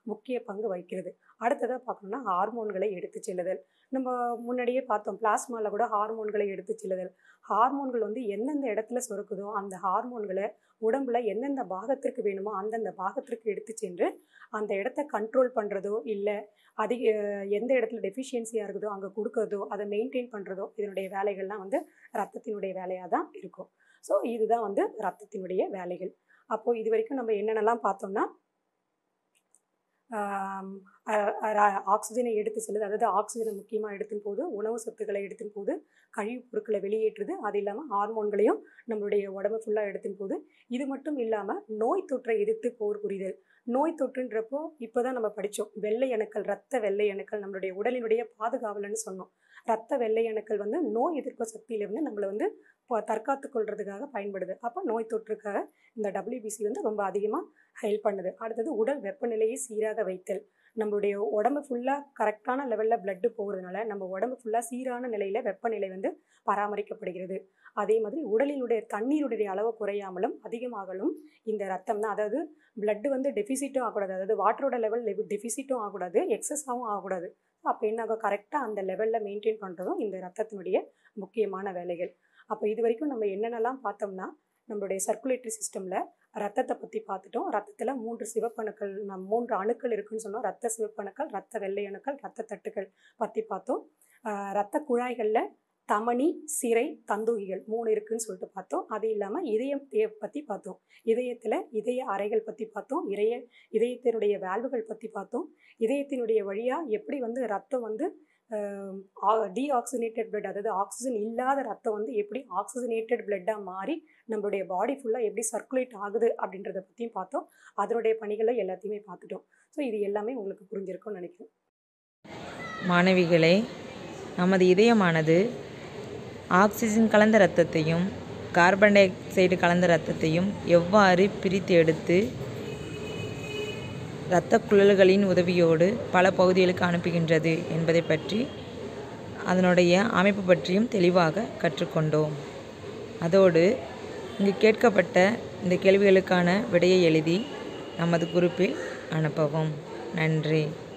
முக்கிய பங்கு வகிக்கிறது அடுத்ததாக பார்க்கணும்னா ஹார்மோன்களை எடுத்து செல்லுதல் நம்ம முன்னாடியே பார்த்தோம் பிளாஸ்மாவில் கூட ஹார்மோன்களை எடுத்து செல்லுதல் ஹார்மோன்கள் வந்து எந்தெந்த இடத்துல சுரக்குதோ அந்த ஹார்மோன்களை உடம்புல எந்தெந்த பாகத்திற்கு வேணுமோ அந்தந்த பாகத்திற்கு எடுத்து சென்று அந்த இடத்த கண்ட்ரோல் பண்ணுறதோ இல்லை அதிக எந்த இடத்துல டெஃபிஷியன்சியாக இருக்குதோ அங்கே கொடுக்கறதோ அதை மெயின்டைன் பண்ணுறதோ இதனுடைய வேலைகள்லாம் வந்து ரத்தத்தினுடைய வேலையாக தான் இருக்கும் ஸோ இதுதான் வந்து ரத்தத்தினுடைய வேலைகள் அப்போது இது வரைக்கும் நம்ம என்னென்னலாம் பார்த்தோம்னா ஆக்சிஜனை எடுத்து செல்லுது அதாவது ஆக்சிஜனை முக்கியமாக எடுத்தும் போது உணவு சத்துக்களை எடுத்தும் போது கழிவுப் பொருட்களை வெளியேற்றுது அது இல்லாமல் ஹார்மோன்களையும் நம்மளுடைய உடம்பு ஃபுல்லாக எடுத்தும் போது இது மட்டும் இல்லாமல் நோய் தொற்றை எதிர்த்து போர் புரிதல் நோய் தொற்றுன்றப்போ இப்போ தான் நம்ம படித்தோம் வெள்ளை அணுக்கள் ரத்த வெள்ளை அணுக்கள் நம்மளுடைய உடலினுடைய பாதுகாவலன்னு சொன்னோம் ரத்த வெள்ளை அணுக்கள் வந்து நோய் எதிர்ப்பு சக்தியிலிருந்து நம்மளை வந்து இப்போ தற்காத்து கொள்றதுக்காக பயன்படுது அப்போ நோய் தொற்றுக்காக இந்த டபிள்யூபிசி வந்து ரொம்ப அதிகமாக ஹெல்ப் பண்ணுது அடுத்தது உடல் வெப்பநிலையை சீராக வைத்தல் நம்மளுடைய உடம்பு ஃபுல்லாக கரெக்டான லெவலில் பிளட்டு போகிறதுனால நம்ம உடம்பு ஃபுல்லாக சீரான நிலையில் வெப்பநிலை வந்து பராமரிக்கப்படுகிறது அதே மாதிரி உடலினுடைய தண்ணீருடைய அளவு குறையாமலும் அதிகமாகலும் இந்த ரத்தம் தான் அதாவது பிளட்டு வந்து டெஃபிசிட்டும் ஆகக்கூடாது அதாவது வாட்டரோட லெவல் டெஃபிசிட்டும் ஆகக்கூடாது எக்ஸஸாகவும் ஆகக்கூடாது அப்போ என்ன ஆகும் கரெக்டாக அந்த லெவலில் மெயின்டைன் பண்ணுறதும் இந்த ரத்தத்தினுடைய முக்கியமான வேலைகள் அப்போ இது வரைக்கும் நம்ம என்னென்னலாம் பார்த்தோம்னா நம்மளுடைய சர்க்குலேட்டரி சிஸ்டமில் ரத்தத்தை பற்றி பார்த்துட்டோம் ரத்தத்தில் மூன்று சிவப்பணுக்கள் நம் மூன்று அணுக்கள் இருக்குன்னு சொன்னோம் ரத்த சிவப்பணுக்கள் ரத்த வெள்ளை அணுக்கள் ரத்த தட்டுக்கள் பற்றி பார்த்தோம் ரத்த குழாய்களில் தமனி சிரை தந்தூகிகள் மூணு இருக்குன்னு சொல்லிட்டு பார்த்தோம் அது இல்லாமல் இதயம் பற்றி பார்த்தோம் இதயத்தில் இதய அறைகள் பற்றி பார்த்தோம் இதய இதயத்தினுடைய வேல்வுகள் பற்றி பார்த்தோம் இதயத்தினுடைய வழியாக எப்படி வந்து ரத்தம் வந்து டீஆக்சினேட்டட் பிளட் அதாவது ஆக்சிஜன் இல்லாத ரத்தம் வந்து எப்படி ஆக்சிஜனேட்டட் பிளட்டாக மாறி நம்மளுடைய பாடி ஃபுல்லாக எப்படி சர்க்குலேட் ஆகுது அப்படின்றத பற்றியும் பார்த்தோம் அதனுடைய பணிகளை எல்லாத்தையுமே பார்த்துட்டோம் ஸோ இது எல்லாமே உங்களுக்கு புரிஞ்சிருக்கும்னு நினைக்கிறேன் மாணவிகளே நமது இதயமானது ஆக்சிஜன் கலந்த இரத்தத்தையும் கார்பன் டை ஆக்சைடு கலந்த இரத்தத்தையும் எவ்வாறு பிரித்து எடுத்து இரத்த குழல்களின் உதவியோடு பல பகுதிகளுக்கு அனுப்புகின்றது என்பதை பற்றி அதனுடைய அமைப்பு பற்றியும் தெளிவாக கற்றுக்கொண்டோம் அதோடு இங்கு கேட்கப்பட்ட இந்த கேள்விகளுக்கான விடையை எழுதி நமது குரூப்பில் அனுப்பவும் நன்றி